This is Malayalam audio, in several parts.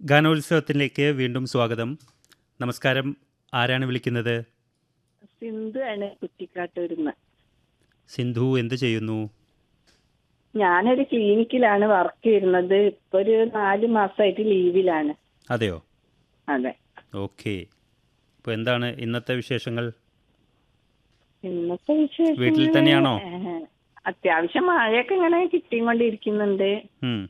ഗാനോത്സവത്തിലേക്ക് വീണ്ടും സ്വാഗതം നമസ്കാരം ആരാണ് വിളിക്കുന്നത് സിന്ധു ആണ് കുറ്റിക്കാട്ടൂരിന്ന് സിന്ധു എന്ത് ചെയ്യുന്നു ഞാനൊരു ക്ലിനിക്കിലാണ് വർക്ക് ചെയ്യുന്നത് ഇപ്പൊ ഒരു നാല് മാസമായിട്ട് ലീവിലാണ് അതെയോ അതെ ഓക്കെ ഇപ്പോൾ എന്താണ് ഇന്നത്തെ വിശേഷങ്ങൾ ഇന്നത്തെ വിശേഷം വീട്ടിൽ തന്നെയാണോ? അത്യാവശ്യം മഴയൊക്കെ ഇങ്ങനെ കിട്ടിക്കൊണ്ടിരിക്കുന്നുണ്ട് ഉം.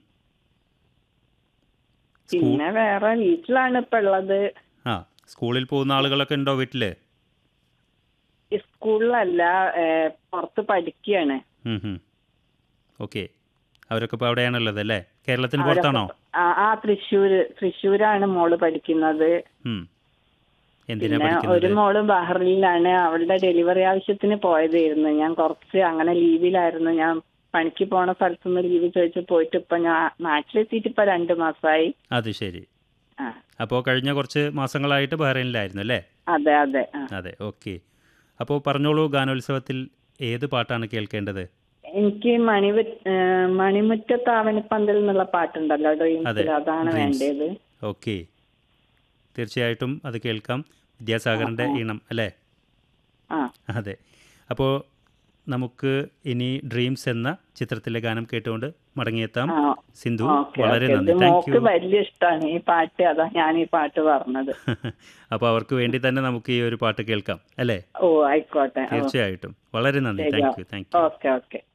പിന്നെ വേറെ വീട്ടിലാണ് ഇപ്പൊ ഉള്ളത് ആ സ്കൂളിൽ പോകുന്ന ആളുകളൊക്കെ ഉണ്ടോ വീട്ടിൽ ഈ സ്കൂളിലല്ല ഏഹ്, പുറത്ത് പഠിക്കുകയാണ് ഓക്കെ അവരൊക്കെ ഇപ്പോൾ അവിടെയാണുള്ളത് അല്ലേ കേരളത്തിന് പുറത്താണോ ആ ആ തൃശ്ശൂര് തൃശ്ശൂരാണ് മോള് പഠിക്കുന്നത് ഉം. എന്തിനാ പിന്നെ ഒരു പഠിക്കുന്നത് മോള് ബഹ്റിനിലാണ് അവളുടെ ഡെലിവറി ആവശ്യത്തിന് പോയതായിരുന്നു ഞാൻ കുറച്ച് അങ്ങനെ ലീവിലായിരുന്നു ഞാൻ പണിക്ക് പോണ സ്ഥലത്തുനിന്ന് ലീവ് ചോദിച്ചു പോയിട്ട് ഇപ്പൊ ഞാൻ നാട്ടിലെത്തിയിട്ട് ഇപ്പൊ രണ്ടു മാസമായി അത് ശരി ആ അപ്പോൾ കഴിഞ്ഞ കുറച്ച് മാസങ്ങളായിട്ട് ബഹ്റൈനിലായിരുന്നു അല്ലേ അതെ അതെ ആ അതെ ഓക്കെ അപ്പോൾ പറഞ്ഞോളൂ ഗാനോത്സവത്തിൽ ഏത് പാട്ടാണ് കേൾക്കേണ്ടത് എനിക്ക് മണി മണിമുറ്റത്താവനിപ്പന്തൽ എന്നുള്ള പാട്ടുണ്ടല്ലോ അതെ, ഡ്രീംസിൽ അതാണ് Dreams. വേണ്ടത് ഓക്കെ തീർച്ചയായിട്ടും അത് കേൾക്കാം വിദ്യാസാഗറിൻ്റെ ഈണം അല്ലേ ആ അതെ അപ്പോൾ നമുക്ക് ഇനി ഡ്രീംസ് എന്ന ചിത്രത്തിലെ ഗാനം കേട്ടുകൊണ്ട് മടങ്ങിയെത്താം ആ സിന്ധു ഓക്കെ വളരെ ഓക്കെ നന്ദി ഇത് താങ്ക് മോക്ക് യു വലിയ ഇഷ്ടമാണ് ഈ പാട്ട് അതാ ഞാൻ ഈ പാട്ട് പറഞ്ഞത് അപ്പോൾ അവർക്ക് വേണ്ടി തന്നെ നമുക്ക് ഈ ഒരു പാട്ട് കേൾക്കാം അല്ലേ ഓ ആയിക്കോട്ടെ ഓ, തീർച്ചയായിട്ടും വളരെ നന്ദി ശരി. Thank you thank you okay okay